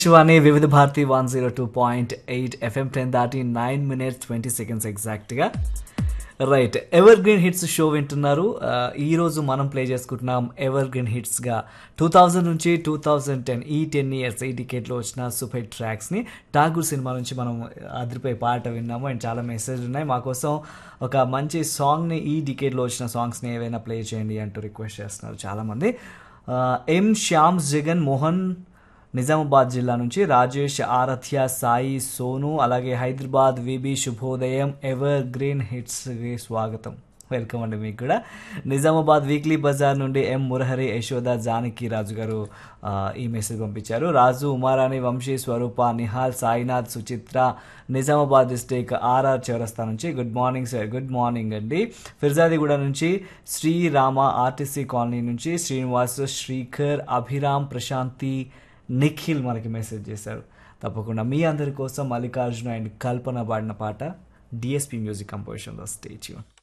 శివాని వివిధ Bharati one zero two point eight FM ten దాటి nine minutes twenty seconds ఎగ్జాక్ట్గా right ever green hits show వింటున్నారు ఆ, ఈ రోజు మనం ప్లే చేసుకుంటున్నాం ఎవర్ గ్రీన్ హిట్స్గా టూ థౌజండ్ నుంచి టూ థౌజండ్ టెన్ ఈ టెన్ ఇయర్స్ ఈ టికెట్లో వచ్చిన సూపర్ హిట్ ట్రాక్స్ని ఠాగూర్ సినిమా నుంచి మనం అదిరిపోయి పాట విన్నాము అండ్ చాలా మెసేజ్ ఉన్నాయి మా కోసం ఒక మంచి సాంగ్ని ఈ డికేట్లో వచ్చిన సాంగ్స్ని ఏవైనా ప్లే చేయండి అంటూ రిక్వెస్ట్ చేస్తున్నారు చాలామంది ఆ, ఎం శ్యామ్ జగన్ మోహన్ నిజామాబాద్ జిల్లా నుంచి రాజేష్ ఆరథ్య సాయి సోను అలాగే హైదరాబాద్ విబి శుభోదయం ఎవర్ గ్రీన్ హిట్స్కి స్వాగతం వెల్కమ్ అండి మీకు కూడా నిజామాబాద్ వీక్లీ బజార్ నుండి ఎం మురహరి యశోద జానకి రాజు గారు ఆ, ఈ మెసేజ్ పంపించారు రాజు ఉమారాణి వంశీ స్వరూప నిహాల్ సాయినాథ్ సుచిత్ర నిజామాబాద్ డిస్టిక్ ఆర్ఆర్ చౌరస్తా నుంచి good morning sir good morning అండి ఫిర్జాదిగూడ నుంచి శ్రీరామ ఆర్టీసీ కాలనీ నుంచి శ్రీనివాస్ శ్రీకర్ అభిరామ్ ప్రశాంతి నిఖిల్ మనకి మెసేజ్ చేశారు తప్పకుండా మీ అందరి కోసం మల్లికార్జున అండ్ కల్పన పాడిన పాట డిఎస్పి మ్యూజిక్ కంపోజిషన్లో స్టేచ్యూ